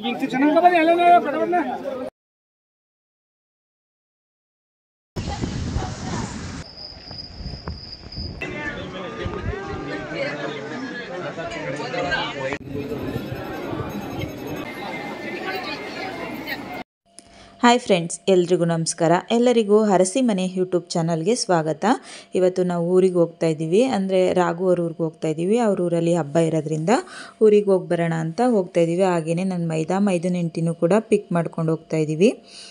hi friends ಎಲ್ರಿಗೂ ನಮಸ್ಕಾರ ಎಲ್ಲರಿಗೂ ಹರಸಿ ಮನೆ ಯೂಟ್ಯೂಬ್ ಚಾನಲ್ಗೆ ಸ್ವಾಗತ ಇವತ್ತು ನಾವು ಊರಿಗೆ ಹೋಗ್ತಾ ಇದ್ದೀವಿ ಅಂದರೆ ರಾಘು ಅವ್ರ ಊರಿಗೆ ಹೋಗ್ತಾ ಇದ್ದೀವಿ ಅವ್ರ ಊರಲ್ಲಿ ಹಬ್ಬ ಇರೋದ್ರಿಂದ ಊರಿಗೆ ಹೋಗಿ ಬರೋಣ ಅಂತ ಹೋಗ್ತಾ ಇದ್ದೀವಿ ಹಾಗೆಯೇ ನನ್ನ ಮೈದಾ ಮೈದನ ಹೆಂಡ್ತಿನೂ ಕೂಡ ಪಿಕ್ ಮಾಡ್ಕೊಂಡು ಹೋಗ್ತಾ ಇದ್ದೀವಿ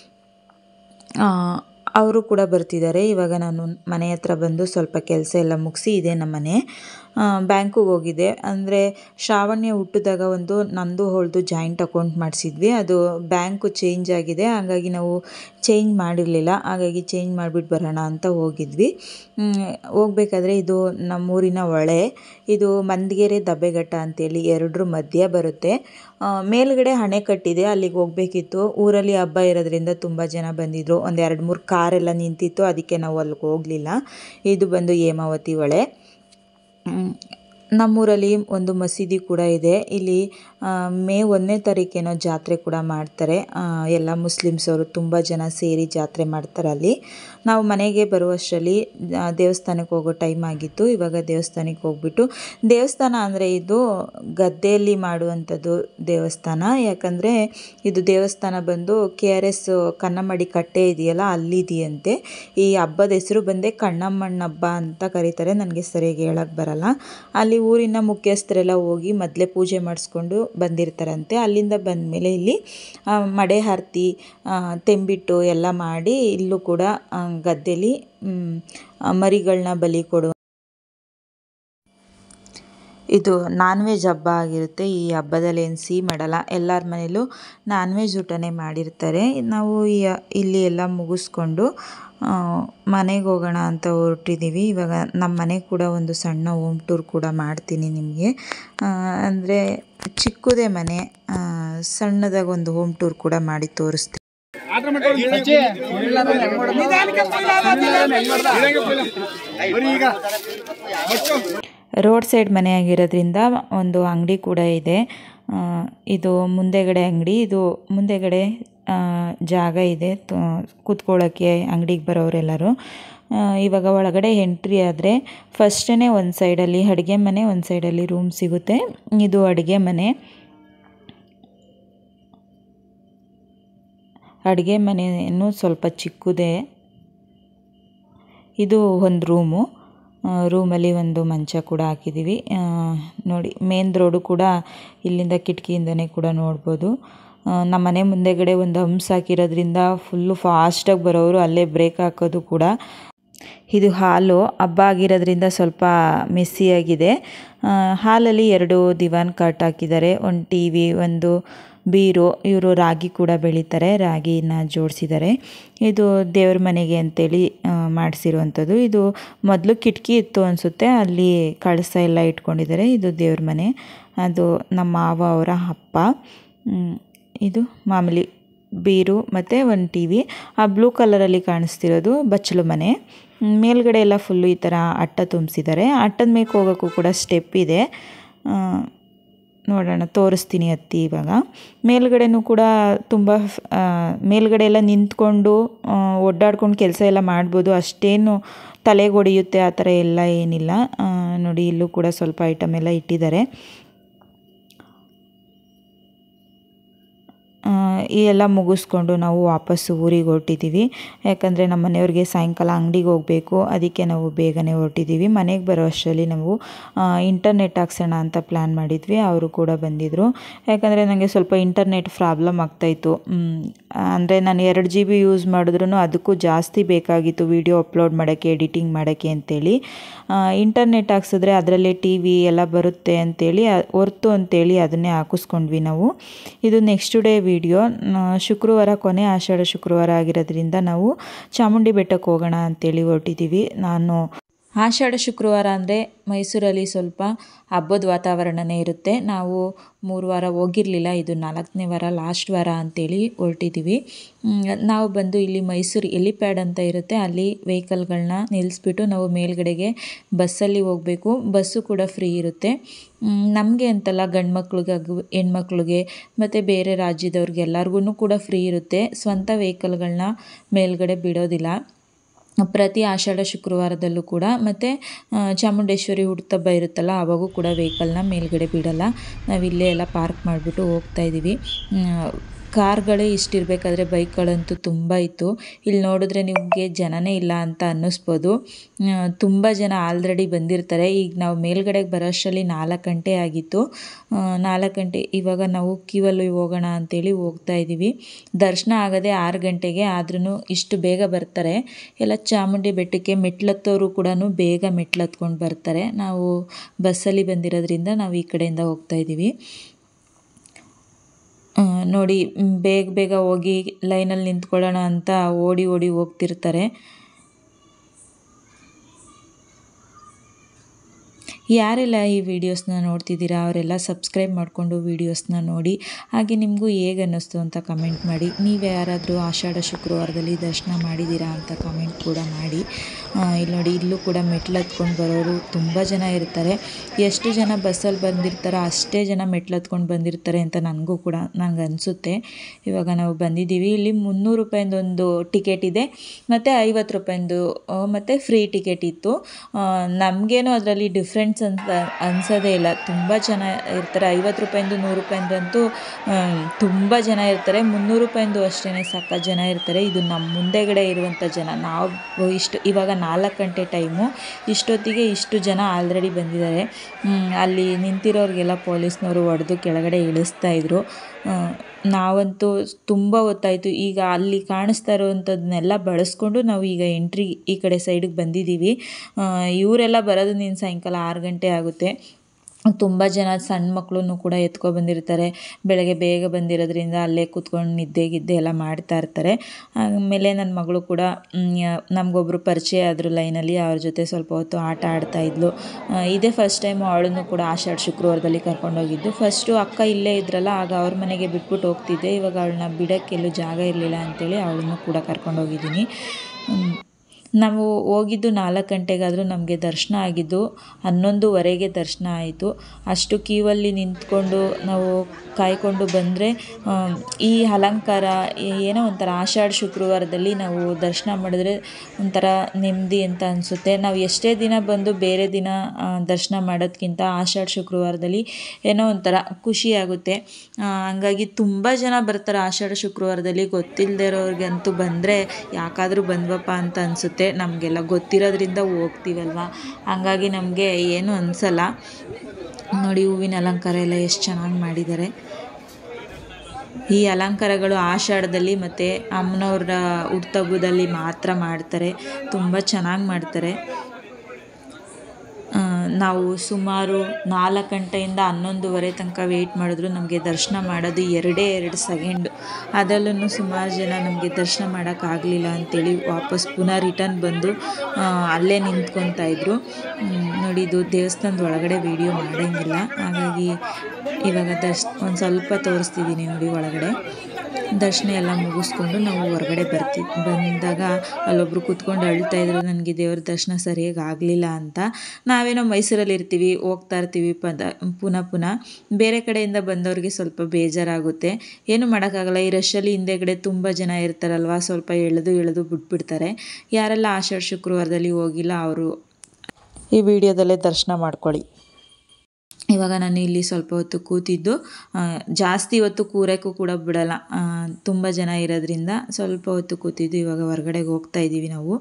ಅವರು ಕೂಡ ಬರ್ತಿದ್ದಾರೆ ಇವಾಗ ನಾನು ಮನೆ ಹತ್ರ ಬಂದು ಸ್ವಲ್ಪ ಕೆಲಸ ಎಲ್ಲ ಮುಗಿಸಿ ಇದೆ ನಮ್ಮ ಮನೆ ಬ್ಯಾಂಕಿಗೆ ಹೋಗಿದ್ದೆ ಅಂದರೆ ಶ್ರಾವಣ್ಯ ಹುಟ್ಟಿದಾಗ ಒಂದು ನಂದು ಹೊಳ್ದು ಜಾಯಿಂಟ್ ಅಕೌಂಟ್ ಮಾಡಿಸಿದ್ವಿ ಅದು ಬ್ಯಾಂಕು ಚೇಂಜ್ ಆಗಿದೆ ಹಾಗಾಗಿ ನಾವು ಚೇಂಜ್ ಮಾಡಿರಲಿಲ್ಲ ಹಾಗಾಗಿ ಚೇಂಜ್ ಮಾಡಿಬಿಟ್ಟು ಬರೋಣ ಅಂತ ಹೋಗಿದ್ವಿ ಹೋಗ್ಬೇಕಾದ್ರೆ ಇದು ನಮ್ಮೂರಿನ ಹೊಳೆ ಇದು ಮಂದಗೆರೆ ದಬ್ಬೆಘಟ್ಟ ಅಂತೇಳಿ ಎರಡರ ಮಧ್ಯ ಬರುತ್ತೆ ಮೇಲ್ಗಡೆ ಅಣೆಕಟ್ಟಿದೆ ಅಲ್ಲಿಗೆ ಹೋಗಬೇಕಿತ್ತು ಊರಲ್ಲಿ ಹಬ್ಬ ಇರೋದ್ರಿಂದ ತುಂಬ ಜನ ಬಂದಿದ್ದರು ಒಂದು ಎರಡು ಮೂರು ಕಾರೆಲ್ಲ ನಿಂತಿತ್ತು ಅದಕ್ಕೆ ನಾವು ಅಲ್ಲಿಗೆ ಹೋಗಲಿಲ್ಲ ಇದು ಬಂದು ಹೇಮಾವತಿ ಹೊಳೆ ನಮ್ಮೂರಲ್ಲಿ ಒಂದು ಮಸೀದಿ ಕೂಡ ಇದೆ ಇಲ್ಲಿ ಮೇ ಒಂದನೇ ತಾರೀಕೇನೋ ಜಾತ್ರೆ ಕೂಡ ಮಾಡ್ತಾರೆ ಎಲ್ಲ ಮುಸ್ಲಿಮ್ಸ್ ಅವರು ತುಂಬ ಜನ ಸೇರಿ ಜಾತ್ರೆ ಮಾಡ್ತಾರೆ ಅಲ್ಲಿ ನಾವು ಮನೆಗೆ ಬರುವಷ್ಟರಲ್ಲಿ ದೇವಸ್ಥಾನಕ್ಕೆ ಹೋಗೋ ಟೈಮ್ ಆಗಿತ್ತು ಇವಾಗ ದೇವಸ್ಥಾನಕ್ಕೆ ಹೋಗ್ಬಿಟ್ಟು ದೇವಸ್ಥಾನ ಅಂದರೆ ಇದು ಗದ್ದೆಯಲ್ಲಿ ಮಾಡುವಂಥದ್ದು ದೇವಸ್ಥಾನ ಯಾಕಂದರೆ ಇದು ದೇವಸ್ಥಾನ ಬಂದು ಕೆ ಆರ್ ಎಸ್ ಕನ್ನಂಬಾಡಿ ಕಟ್ಟೆ ಇದೆಯಲ್ಲ ಅಲ್ಲಿದೆಯಂತೆ ಈ ಹಬ್ಬದ ಹೆಸರು ಬಂದೇ ಕಣ್ಣಮ್ಮಣ್ಣ ಹಬ್ಬ ಅಂತ ಕರೀತಾರೆ ನನಗೆ ಸರಿಯಾಗಿ ಹೇಳಕ್ಕೆ ಬರಲ್ಲ ಅಲ್ಲಿ ಊರಿನ ಮುಖ್ಯಸ್ಥರೆಲ್ಲ ಹೋಗಿ ಮೊದಲೇ ಪೂಜೆ ಮಾಡಿಸ್ಕೊಂಡು ಬಂದಿರ್ತಾರಂತೆ ಅಲ್ಲಿಂದ ಬಂದಮೇಲೆ ಇಲ್ಲಿ ಮಡೆ ಹರ್ತಿ ತೆಂಬಿಟ್ಟು ಎಲ್ಲ ಮಾಡಿ ಇಲ್ಲೂ ಕೂಡ ಗದ್ದೆಲಿ ಮರಿಗಳನ್ನ ಬಲಿ ಕೊಡುವ ಇದು ನಾನ್ ವೆಜ್ ಹಬ್ಬ ಆಗಿರುತ್ತೆ ಈ ಹಬ್ಬದಲ್ಲಿ ಏನು ಸಿಹಿ ಮಾಡಲ್ಲ ಎಲ್ಲರ ಮನೇಲೂ ನಾನ್ ವೆಜ್ ಊಟನೇ ಮಾಡಿರ್ತಾರೆ ನಾವು ಇಲ್ಲಿ ಎಲ್ಲ ಮುಗಿಸ್ಕೊಂಡು ಮನೆಗೆ ಹೋಗೋಣ ಅಂತ ಹೊರಟಿದ್ದೀವಿ ಇವಾಗ ನಮ್ಮ ಮನೆ ಕೂಡ ಒಂದು ಸಣ್ಣ ಹೋಮ್ ಟೂರ್ ಕೂಡ ಮಾಡ್ತೀನಿ ನಿಮಗೆ ಅಂದರೆ ಚಿಕ್ಕದೇ ಮನೆ ಸಣ್ಣದಾಗಿ ಒಂದು ಹೋಮ್ ಟೂರ್ ಕೂಡ ಮಾಡಿ ತೋರಿಸ್ತೀನಿ ರೋಡ್ ಸೈಡ್ ಮನೆ ಆಗಿರೋದ್ರಿಂದ ಒಂದು ಅಂಗಡಿ ಕೂಡ ಇದೆ ಇದು ಮುಂದೆಗಡೆ ಅಂಗಡಿ ಇದು ಮುಂದೆಗಡೆ ಜಾಗ ಇದೆ ಕೂತ್ಕೊಳ್ಳೋಕ್ಕೆ ಅಂಗಡಿಗೆ ಬರೋರೆಲ್ಲರೂ ಇವಾಗ ಒಳಗಡೆ ಎಂಟ್ರಿ ಆದರೆ ಫಸ್ಟೇ ಒಂದು ಸೈಡಲ್ಲಿ ಅಡುಗೆ ಮನೆ ಒಂದು ಸೈಡಲ್ಲಿ ರೂಮ್ ಸಿಗುತ್ತೆ ಇದು ಅಡುಗೆ ಮನೆ ಅಡುಗೆ ಮನೆಯೂ ಸ್ವಲ್ಪ ಚಿಕ್ಕದೇ ಇದು ಒಂದು ರೂಮು ರೂಮಲ್ಲಿ ಒಂದು ಮಂಚ ಕೂಡ ಹಾಕಿದ್ದೀವಿ ನೋಡಿ ಮೇನ್ ರೋಡು ಕೂಡ ಇಲ್ಲಿಂದ ಕಿಟಕಿಯಿಂದನೇ ಕೂಡ ನೋಡ್ಬೋದು ನಮ್ಮ ಮನೆ ಮುಂದೆಗಡೆ ಒಂದು ಹಂಪ್ಸ್ ಹಾಕಿರೋದ್ರಿಂದ ಫುಲ್ಲು ಫಾಸ್ಟಾಗಿ ಬರೋರು ಅಲ್ಲೇ ಬ್ರೇಕ್ ಹಾಕೋದು ಕೂಡ ಇದು ಹಾಲು ಹಬ್ಬ ಆಗಿರೋದ್ರಿಂದ ಸ್ವಲ್ಪ ಮೆಸ್ಸಿಯಾಗಿದೆ ಹಾಲಲ್ಲಿ ಎರಡು ದಿವಾನ್ ಕಾಟ್ ಹಾಕಿದ್ದಾರೆ ಒಂದು ಟಿ ವಿ ಒಂದು ಬೀರು ಇವರು ರಾಗಿ ಕೂಡ ಬೆಳೀತಾರೆ ರಾಗಿನ ಜೋಡಿಸಿದ್ದಾರೆ ಇದು ದೇವ್ರ ಮನೆಗೆ ಅಂತೇಳಿ ಮಾಡಿಸಿರುವಂಥದ್ದು ಇದು ಮೊದಲು ಕಿಟಕಿ ಇತ್ತು ಅನಿಸುತ್ತೆ ಅಲ್ಲಿ ಕಳಸ ಎಲ್ಲ ಇಟ್ಕೊಂಡಿದ್ದಾರೆ ಇದು ದೇವ್ರ ಮನೆ ಅದು ನಮ್ಮ ಮಾವ ಅವರ ಅಪ್ಪ ಇದು ಮಾಮೂಲಿ ಬೀರು ಮತ್ತು ಒಂದು ಟಿ ವಿ ಆ ಬ್ಲೂ ಕಲರಲ್ಲಿ ಕಾಣಿಸ್ತಿರೋದು ಬಚ್ಚಲು ಮನೆ ಮೇಲ್ಗಡೆ ಎಲ್ಲ ಫುಲ್ಲು ಈ ಥರ ಅಟ್ಟ ತುಂಬಿಸಿದ್ದಾರೆ ಅಟ್ಟದ ಮೇಲೆ ಹೋಗೋಕ್ಕೂ ಕೂಡ ಸ್ಟೆಪ್ ಇದೆ ನೋಡೋಣ ತೋರಿಸ್ತೀನಿ ಹತ್ತಿ ಇವಾಗ ಮೇಲ್ಗಡೆನೂ ಕೂಡ ತುಂಬ ಮೇಲ್ಗಡೆ ಎಲ್ಲ ನಿಂತ್ಕೊಂಡು ಒಡ್ಡಾಡ್ಕೊಂಡು ಕೆಲಸ ಎಲ್ಲ ಮಾಡ್ಬೋದು ಅಷ್ಟೇನು ತಲೆಗೆ ಹೊಡೆಯುತ್ತೆ ಆ ಥರ ಎಲ್ಲ ಏನಿಲ್ಲ ನೋಡಿ ಇಲ್ಲೂ ಕೂಡ ಸ್ವಲ್ಪ ಐಟಮ್ ಎಲ್ಲ ಇಟ್ಟಿದ್ದಾರೆ ಈ ಎಲ್ಲ ಮುಗಿಸ್ಕೊಂಡು ನಾವು ವಾಪಸ್ಸು ಊರಿಗೆ ಹೊರಟಿದ್ದೀವಿ ಯಾಕಂದರೆ ನಮ್ಮ ಮನೆಯವ್ರಿಗೆ ಸಾಯಂಕಾಲ ಅಂಗಡಿಗೆ ಹೋಗಬೇಕು ಅದಕ್ಕೆ ನಾವು ಬೇಗನೆ ಹೊರಟಿದ್ದೀವಿ ಮನೆಗೆ ಬರೋ ಅಷ್ಟರಲ್ಲಿ ನಾವು ಇಂಟರ್ನೆಟ್ ಹಾಕ್ಸೋಣ ಅಂತ ಪ್ಲ್ಯಾನ್ ಮಾಡಿದ್ವಿ ಅವರು ಕೂಡ ಬಂದಿದ್ದರು ಯಾಕಂದರೆ ನನಗೆ ಸ್ವಲ್ಪ ಇಂಟರ್ನೆಟ್ ಪ್ರಾಬ್ಲಮ್ ಆಗ್ತಾಯಿತ್ತು ಅಂದರೆ ನಾನು ಎರಡು ಜಿ ಬಿ ಯೂಸ್ ಮಾಡಿದ್ರೂ ಅದಕ್ಕೂ ಜಾಸ್ತಿ ಬೇಕಾಗಿತ್ತು ವಿಡಿಯೋ ಅಪ್ಲೋಡ್ ಮಾಡೋಕ್ಕೆ ಎಡಿಟಿಂಗ್ ಮಾಡೋಕ್ಕೆ ಅಂತೇಳಿ ಇಂಟರ್ನೆಟ್ ಹಾಕ್ಸಿದ್ರೆ ಅದರಲ್ಲೇ ಟಿ ವಿ ಎಲ್ಲ ಬರುತ್ತೆ ಅಂತೇಳಿ ಹೊರ್ತು ಅಂತೇಳಿ ಅದನ್ನೇ ಹಾಕಿಸ್ಕೊಂಡ್ವಿ ನಾವು ಇದು ನೆಕ್ಸ್ಟ್ ಡೇ ವಿಡಿಯೋ ಶುಕ್ರವಾರ ಕೊನೆ ಆಷಾಢ ಶುಕ್ರವಾರ ಆಗಿರೋದ್ರಿಂದ ನಾವು ಚಾಮುಂಡಿ ಬೆಟ್ಟಕ್ಕೆ ಹೋಗೋಣ ಅಂತೇಳಿ ಹೊರಟಿದ್ದೀವಿ ನಾನು ಆಷಾಢ ಶುಕ್ರವಾರ ಅಂದರೆ ಮೈಸೂರಲ್ಲಿ ಸ್ವಲ್ಪ ಹಬ್ಬದ ವಾತಾವರಣನೇ ಇರುತ್ತೆ ನಾವು ಮೂರು ವಾರ ಹೋಗಿರಲಿಲ್ಲ ಇದು ನಾಲ್ಕನೇ ವಾರ ಲಾಸ್ಟ್ ವಾರ ಅಂತೇಳಿ ಹೊರಟಿದ್ದೀವಿ ನಾವು ಬಂದು ಇಲ್ಲಿ ಮೈಸೂರು ಎಲಿಪ್ಯಾಡ್ ಅಂತ ಇರುತ್ತೆ ಅಲ್ಲಿ ವೆಹಿಕಲ್ಗಳನ್ನ ನಿಲ್ಲಿಸ್ಬಿಟ್ಟು ನಾವು ಮೇಲ್ಗಡೆಗೆ ಬಸ್ಸಲ್ಲಿ ಹೋಗಬೇಕು ಬಸ್ಸು ಕೂಡ ಫ್ರೀ ಇರುತ್ತೆ ನಮಗೆ ಅಂತಲ್ಲ ಗಂಡು ಮಕ್ಳಿಗೆ ಹೆಣ್ಮಕ್ಳಿಗೆ ಮತ್ತು ಬೇರೆ ರಾಜ್ಯದವ್ರಿಗೆ ಎಲ್ಲರಿಗೂ ಕೂಡ ಫ್ರೀ ಇರುತ್ತೆ ಸ್ವಂತ ವೆಹಿಕಲ್ಗಳನ್ನ ಮೇಲ್ಗಡೆ ಬಿಡೋದಿಲ್ಲ ಪ್ರತಿ ಆಷಾಢ ಶುಕ್ರವಾರದಲ್ಲೂ ಕೂಡ ಮತ್ತು ಚಾಮುಂಡೇಶ್ವರಿ ಹುಟ್ಟುಹಬ್ಬ ಇರುತ್ತಲ್ಲ ಆವಾಗೂ ಕೂಡ ವೆಹಿಕಲ್ನ ಮೇಲ್ಗಡೆ ಬಿಡಲ್ಲ ನಾವು ಇಲ್ಲೇ ಎಲ್ಲ ಪಾರ್ಕ್ ಮಾಡಿಬಿಟ್ಟು ಹೋಗ್ತಾ ಇದ್ದೀವಿ ಕಾರ್ಗಳೇ ಇಷ್ಟಿರಬೇಕಾದ್ರೆ ಬೈಕ್ಗಳಂತೂ ತುಂಬ ಇತ್ತು ಇಲ್ಲಿ ನೋಡಿದ್ರೆ ನಿಮಗೆ ಜನನೇ ಇಲ್ಲ ಅಂತ ಅನ್ನಿಸ್ಬೋದು ತುಂಬ ಜನ ಆಲ್ರೆಡಿ ಬಂದಿರ್ತಾರೆ ಈಗ ನಾವು ಮೇಲ್ಗಡೆಗೆ ಬರೋಷ್ಟರಲ್ಲಿ ನಾಲ್ಕು ಗಂಟೆ ಆಗಿತ್ತು ನಾಲ್ಕು ಗಂಟೆ ಇವಾಗ ನಾವು ಕ್ಯೂವಲ್ಲಿ ಹೋಗೋಣ ಅಂತೇಳಿ ಹೋಗ್ತಾ ಇದ್ದೀವಿ ದರ್ಶನ ಆಗೋದೇ ಆರು ಗಂಟೆಗೆ ಆದ್ರೂ ಇಷ್ಟು ಬೇಗ ಬರ್ತಾರೆ ಎಲ್ಲ ಚಾಮುಂಡಿ ಬೆಟ್ಟಕ್ಕೆ ಮೆಟ್ಲತ್ತವರು ಕೂಡ ಬೇಗ ಮೆಟ್ಲತ್ಕೊಂಡು ಬರ್ತಾರೆ ನಾವು ಬಸ್ಸಲ್ಲಿ ಬಂದಿರೋದ್ರಿಂದ ನಾವು ಈ ಕಡೆಯಿಂದ ಹೋಗ್ತಾ ಇದ್ದೀವಿ ನೋಡಿ ಬೇಗ ಬೇಗ ಹೋಗಿ ಲೈನಲ್ಲಿ ನಿಂತ್ಕೊಳ್ಳೋಣ ಅಂತ ಓಡಿ ಓಡಿ ಹೋಗ್ತಿರ್ತಾರೆ ಯಾರೆಲ್ಲ ಈ ವಿಡಿಯೋಸ್ನ ನೋಡ್ತಿದ್ದೀರಾ ಅವರೆಲ್ಲ ಸಬ್ಸ್ಕ್ರೈಬ್ ಮಾಡಿಕೊಂಡು ವೀಡಿಯೋಸ್ನ ನೋಡಿ ಹಾಗೆ ನಿಮಗೂ ಹೇಗೆ ಅನ್ನಿಸ್ತು ಅಂತ ಕಮೆಂಟ್ ಮಾಡಿ ನೀವು ಯಾರಾದರೂ ಆಷಾಢ ಶುಕ್ರವಾರದಲ್ಲಿ ದರ್ಶನ ಮಾಡಿದ್ದೀರಾ ಅಂತ ಕಮೆಂಟ್ ಕೂಡ ಮಾಡಿ ಇಲ್ಲಿ ನೋಡಿ ಇಲ್ಲೂ ಕೂಡ ಮೆಟ್ಲು ಹತ್ಕೊಂಡು ಬರೋರು ತುಂಬ ಜನ ಇರ್ತಾರೆ ಎಷ್ಟು ಜನ ಬಸ್ಸಲ್ಲಿ ಬಂದಿರ್ತಾರೋ ಅಷ್ಟೇ ಜನ ಮೆಟ್ಲು ಹತ್ಕೊಂಡು ಬಂದಿರ್ತಾರೆ ಅಂತ ನನಗೂ ಕೂಡ ನಂಗೆ ಅನಿಸುತ್ತೆ ಇವಾಗ ನಾವು ಬಂದಿದ್ದೀವಿ ಇಲ್ಲಿ ಮುನ್ನೂರು ರೂಪಾಯಿಂದೊಂದು ಟಿಕೆಟ್ ಇದೆ ಮತ್ತು ಐವತ್ತು ರೂಪಾಯಿಂದು ಮತ್ತು ಫ್ರೀ ಟಿಕೆಟ್ ಇತ್ತು ನಮಗೇನು ಅದರಲ್ಲಿ ಡಿಫ್ರೆನ್ಸ್ ಅಂತ ಅನ್ಸೋದೇ ಇಲ್ಲ ತುಂಬ ಜನ ಇರ್ತಾರೆ ಐವತ್ತು ರೂಪಾಯಿಂದು ನೂರು ರೂಪಾಯಿಂದಂತೂ ತುಂಬ ಜನ ಇರ್ತಾರೆ ಮುನ್ನೂರು ರೂಪಾಯಿಂದು ಅಷ್ಟೇ ಸಕ್ಕ ಜನ ಇರ್ತಾರೆ ಇದು ನಮ್ಮ ಮುಂದೆಗಡೆ ಇರುವಂಥ ಜನ ನಾವು ಇಷ್ಟು ಇವಾಗ ನಾಲ್ಕು ಗಂಟೆ ಟೈಮು ಇಷ್ಟೊತ್ತಿಗೆ ಇಷ್ಟು ಜನ ಆಲ್ರೆಡಿ ಬಂದಿದ್ದಾರೆ ಅಲ್ಲಿ ನಿಂತಿರೋರಿಗೆಲ್ಲ ಪೊಲೀಸ್ನವರು ಹೊಡೆದು ಕೆಳಗಡೆ ಇಳಿಸ್ತಾ ಇದ್ರು ನಾವಂತೂ ತುಂಬ ಹೊತ್ತಾಯಿತು ಈಗ ಅಲ್ಲಿ ಕಾಣಿಸ್ತಾ ಇರೋವಂಥದ್ದನ್ನೆಲ್ಲ ಬಳಸ್ಕೊಂಡು ನಾವು ಈಗ ಎಂಟ್ರಿ ಈ ಕಡೆ ಸೈಡಿಗೆ ಬಂದಿದ್ದೀವಿ ಇವರೆಲ್ಲ ಬರೋದು ನೀನು ಸಾಯಂಕಾಲ ಆರು ಗಂಟೆ ಆಗುತ್ತೆ ತುಂಬ ಜನ ಸಣ್ಣ ಮಕ್ಕಳನ್ನು ಕೂಡ ಎತ್ಕೊಬಂದಿರ್ತಾರೆ ಬೆಳಗ್ಗೆ ಬೇಗ ಬಂದಿರೋದ್ರಿಂದ ಅಲ್ಲೇ ಕೂತ್ಕೊಂಡು ನಿದ್ದೆ ಗಿದ್ದೆ ಎಲ್ಲ ಮಾಡ್ತಾ ಇರ್ತಾರೆ ಆಮೇಲೆ ನನ್ನ ಮಗಳು ಕೂಡ ನಮಗೊಬ್ಬರು ಪರಿಚಯ ಆದರು ಲೈನಲ್ಲಿ ಅವ್ರ ಜೊತೆ ಸ್ವಲ್ಪ ಹೊತ್ತು ಆಟ ಆಡ್ತಾ ಇದ್ಲು ಇದೇ ಫಸ್ಟ್ ಟೈಮು ಅವಳನ್ನು ಕೂಡ ಆಷಾಢ ಶುಕ್ರವಾರದಲ್ಲಿ ಕರ್ಕೊಂಡೋಗಿದ್ದು ಫಸ್ಟು ಅಕ್ಕ ಇಲ್ಲೇ ಇದ್ರಲ್ಲ ಆಗ ಅವ್ರ ಮನೆಗೆ ಬಿಟ್ಬಿಟ್ಟು ಹೋಗ್ತಿದ್ದೆ ಇವಾಗ ಅವಳನ್ನ ಬಿಡೋಕ್ಕೆಲ್ಲೂ ಜಾಗ ಇರಲಿಲ್ಲ ಅಂತೇಳಿ ಅವಳನ್ನು ಕೂಡ ಕರ್ಕೊಂಡೋಗಿದ್ದೀನಿ ನಾವು ಹೋಗಿದ್ದು ನಾಲ್ಕು ಗಂಟೆಗಾದರೂ ನಮಗೆ ದರ್ಶನ ಆಗಿದ್ದು ಹನ್ನೊಂದುವರೆಗೆ ದರ್ಶನ ಆಯಿತು ಅಷ್ಟು ಕ್ಯೂವಲ್ಲಿ ನಿಂತ್ಕೊಂಡು ನಾವು ಕಾಯ್ಕೊಂಡು ಬಂದರೆ ಈ ಅಲಂಕಾರ ಏನೋ ಒಂಥರ ಆಷಾಢ ಶುಕ್ರವಾರದಲ್ಲಿ ನಾವು ದರ್ಶನ ಮಾಡಿದ್ರೆ ಒಂಥರ ನೆಮ್ಮದಿ ಅಂತ ಅನಿಸುತ್ತೆ ನಾವು ಎಷ್ಟೇ ದಿನ ಬಂದು ಬೇರೆ ದಿನ ದರ್ಶನ ಮಾಡೋದಕ್ಕಿಂತ ಆಷಾಢ ಶುಕ್ರವಾರದಲ್ಲಿ ಏನೋ ಒಂಥರ ಖುಷಿಯಾಗುತ್ತೆ ಹಂಗಾಗಿ ತುಂಬ ಜನ ಬರ್ತಾರೆ ಆಷಾಢ ಶುಕ್ರವಾರದಲ್ಲಿ ಗೊತ್ತಿಲ್ಲದೆ ಇರೋರಿಗಂತೂ ಬಂದರೆ ಯಾಕಾದರೂ ಬಂದ್ವಪ್ಪ ಅಂತ ಅನಿಸುತ್ತೆ ನಮಗೆಲ್ಲ ಗೊತ್ತಿರೋದ್ರಿಂದ ಹೋಗ್ತೀವಲ್ವ ಹಂಗಾಗಿ ನಮಗೆ ಏನೂ ಅನಿಸಲ್ಲ ನೋಡಿ ಹೂವಿನ ಅಲಂಕಾರ ಎಲ್ಲ ಎಷ್ಟು ಚೆನ್ನಾಗಿ ಮಾಡಿದ್ದಾರೆ ಈ ಅಲಂಕಾರಗಳು ಆಷಾಢದಲ್ಲಿ ಮತ್ತು ಅಮ್ಮನವ್ರ ಹುಟ್ಟುಹಬ್ಬದಲ್ಲಿ ಮಾತ್ರ ಮಾಡ್ತಾರೆ ತುಂಬ ಚೆನ್ನಾಗಿ ಮಾಡ್ತಾರೆ ನಾವು ಸುಮಾರು ನಾಲ್ಕು ಗಂಟೆಯಿಂದ ಹನ್ನೊಂದುವರೆ ತನಕ ವೆಯ್ಟ್ ಮಾಡಿದ್ರು ನಮಗೆ ದರ್ಶನ ಮಾಡೋದು ಎರಡೇ ಎರಡು ಸೆಕೆಂಡು ಅದರಲ್ಲೂ ಸುಮಾರು ಜನ ನಮಗೆ ದರ್ಶನ ಮಾಡೋಕ್ಕಾಗಲಿಲ್ಲ ಅಂಥೇಳಿ ವಾಪಸ್ ಪುನಃ ರಿಟರ್ನ್ ಬಂದು ಅಲ್ಲೇ ನಿಂತ್ಕೊತಾ ಇದ್ರು ನೋಡಿ ಇದು ದೇವಸ್ಥಾನದ ಒಳಗಡೆ ವೀಡಿಯೋ ಮಾಡೋಂಗಿಲ್ಲ ಹಾಗಾಗಿ ಇವಾಗ ದರ್ಶ್ ಒಂದು ಸ್ವಲ್ಪ ತೋರಿಸ್ತಿದ್ದೀನಿ ನೋಡಿ ಒಳಗಡೆ ದರ್ಶನ ಎಲ್ಲ ಮುಗಿಸ್ಕೊಂಡು ನಾವು ಹೊರಗಡೆ ಬರ್ತಿ ಬಂದಾಗ ಅಲ್ಲೊಬ್ಬರು ಕೂತ್ಕೊಂಡು ಅಳ್ತಾ ಇದ್ರು ನನಗೆ ದೇವ್ರ ದರ್ಶನ ಸರಿಯಾಗಿ ಆಗಲಿಲ್ಲ ಅಂತ ನಾವೇನೋ ಮೈಸೂರಲ್ಲಿ ಇರ್ತೀವಿ ಹೋಗ್ತಾ ಇರ್ತೀವಿ ಪದ ಪುನಃ ಪುನಃ ಬೇರೆ ಕಡೆಯಿಂದ ಬಂದವ್ರಿಗೆ ಸ್ವಲ್ಪ ಬೇಜಾರಾಗುತ್ತೆ ಏನು ಮಾಡೋಕ್ಕಾಗಲ್ಲ ಈ ರಶಲ್ಲಿ ಹಿಂದೆಗಡೆ ತುಂಬ ಜನ ಇರ್ತಾರಲ್ವ ಸ್ವಲ್ಪ ಎಳೆದು ಎಳೆದು ಬಿಟ್ಬಿಡ್ತಾರೆ ಯಾರೆಲ್ಲ ಆಷಾಢ ಶುಕ್ರವಾರದಲ್ಲಿ ಹೋಗಿಲ್ಲ ಅವರು ಈ ವಿಡಿಯೋದಲ್ಲೇ ದರ್ಶನ ಮಾಡ್ಕೊಳ್ಳಿ ಇವಾಗ ನಾನು ಇಲ್ಲಿ ಸ್ವಲ್ಪ ಹೊತ್ತು ಕೂತಿದ್ದು ಜಾಸ್ತಿ ಹೊತ್ತು ಕೂರೋಕ್ಕೂ ಕೂಡ ಬಿಡಲ್ಲ ತುಂಬ ಜನ ಇರೋದ್ರಿಂದ ಸ್ವಲ್ಪ ಹೊತ್ತು ಕೂತಿದ್ದು ಇವಾಗ ಹೊರಗಡೆಗೆ ಹೋಗ್ತಾ ಇದ್ದೀವಿ ನಾವು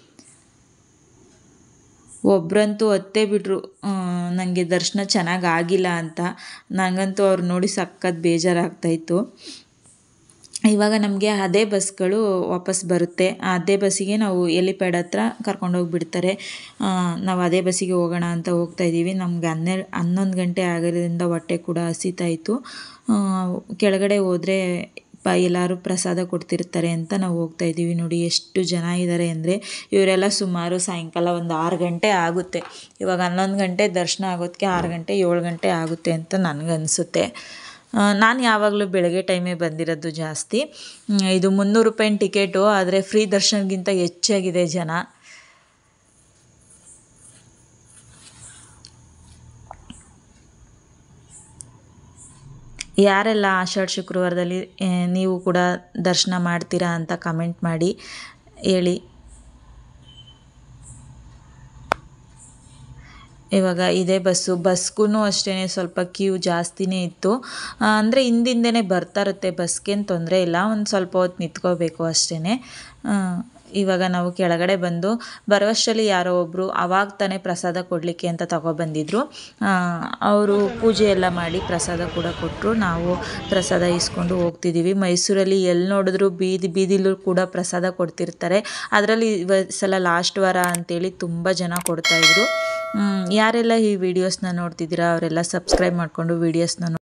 ಒಬ್ಬರಂತೂ ಹತ್ತೇ ಬಿಟ್ರು ನನಗೆ ದರ್ಶನ ಚೆನ್ನಾಗಿ ಆಗಿಲ್ಲ ಅಂತ ನನಗಂತೂ ಅವ್ರು ನೋಡಿ ಸಖತ್ ಬೇಜಾರಾಗ್ತಾಯಿತ್ತು ಇವಾಗ ನಮಗೆ ಅದೇ ಬಸ್ಗಳು ವಾಪಸ್ ಬರುತ್ತೆ ಅದೇ ಬಸ್ಸಿಗೆ ನಾವು ಎಲಿಪ್ಯಾಡ್ ಹತ್ರ ಕರ್ಕೊಂಡೋಗಿ ಬಿಡ್ತಾರೆ ನಾವು ಅದೇ ಬಸ್ಸಿಗೆ ಹೋಗೋಣ ಅಂತ ಹೋಗ್ತಾ ಇದ್ದೀವಿ ನಮ್ಗೆ ಹನ್ನೆರಡು ಹನ್ನೊಂದು ಗಂಟೆ ಆಗೋದ್ರಿಂದ ಹೊಟ್ಟೆ ಕೂಡ ಹಸಿತಾ ಇತ್ತು ಕೆಳಗಡೆ ಹೋದರೆ ಪ ಎಲ್ಲರೂ ಪ್ರಸಾದ ಕೊಡ್ತಿರ್ತಾರೆ ಅಂತ ನಾವು ಹೋಗ್ತಾ ಇದ್ದೀವಿ ನೋಡಿ ಎಷ್ಟು ಜನ ಇದ್ದಾರೆ ಅಂದರೆ ಇವರೆಲ್ಲ ಸುಮಾರು ಸಾಯಂಕಾಲ ಒಂದು ಆರು ಗಂಟೆ ಆಗುತ್ತೆ ಇವಾಗ ಹನ್ನೊಂದು ಗಂಟೆ ದರ್ಶನ ಆಗೋದಕ್ಕೆ ಆರು ಗಂಟೆ ಏಳು ಗಂಟೆ ಆಗುತ್ತೆ ಅಂತ ನನಗನ್ಸುತ್ತೆ ನಾನು ಯಾವಾಗಲೂ ಬೆಳಗ್ಗೆ ಟೈಮೇ ಬಂದಿರೋದು ಜಾಸ್ತಿ ಹ್ಮ್, ಇದು ಮುನ್ನೂರು ರೂಪಾಯಿನ ಟಿಕೆಟು ಆದರೆ ಫ್ರೀ ದರ್ಶನಗಿಂತ ಹೆಚ್ಚಾಗಿದೆ ಜನ ಯಾರೆಲ್ಲ ಆಷಾಢ ಶುಕ್ರವಾರದಲ್ಲಿ ಆ, ನೀವು ಕೂಡ ದರ್ಶನ ಮಾಡ್ತೀರಾ ಅಂತ ಕಮೆಂಟ್ ಮಾಡಿ ಹೇಳಿ ಇವಾಗ ಇದೇ ಬಸ್ಸು ಬಸ್ಗೂ ಅಷ್ಟೇ ಸ್ವಲ್ಪ ಕ್ಯೂ ಜಾಸ್ತಿನೇ ಇತ್ತು ಅಂದರೆ ಹಿಂದಿಂದನೇ ಬರ್ತಾ ಇರುತ್ತೆ ಬಸ್ಗೇನು ತೊಂದರೆ ಇಲ್ಲ ಒಂದು ಸ್ವಲ್ಪ ಹೊತ್ತು ನಿಂತ್ಕೋಬೇಕು ಅಷ್ಟೇ ಇವಾಗ ನಾವು ಕೆಳಗಡೆ ಬಂದು ಬರುವಷ್ಟರಲ್ಲಿ ಯಾರೋ ಒಬ್ಬರು ಅವಾಗ ತಾನೇ ಪ್ರಸಾದ ಕೊಡಲಿಕ್ಕೆ ಅಂತ ತಗೊಬಂದಿದ್ರು ಅವರು ಪೂಜೆ ಎಲ್ಲ ಮಾಡಿ ಪ್ರಸಾದ ಕೂಡ ಕೊಟ್ಟರು ನಾವು ಪ್ರಸಾದ ಇಸ್ಕೊಂಡು ಹೋಗ್ತಿದ್ದೀವಿ ಮೈಸೂರಲ್ಲಿ ಎಲ್ಲಿ ನೋಡಿದ್ರು ಬೀದಿ ಬೀದಿಲೂ ಕೂಡ ಪ್ರಸಾದ ಕೊಡ್ತಿರ್ತಾರೆ ಅದರಲ್ಲಿ ಇವ ಸಲ ಲಾಸ್ಟ್ ವಾರ ಅಂತೇಳಿ ತುಂಬ ಜನ ಕೊಡ್ತಾಯಿದ್ರು ಯಾರೆಲ್ಲ ಈ ವಿಡಿಯೋಸ್ನ ನೋಡ್ತಿದ್ದೀರಾ ಅವರೆಲ್ಲ ಸಬ್ಸ್ಕ್ರೈಬ್ ಮಾಡಿಕೊಂಡು ವೀಡಿಯೋಸ್ನ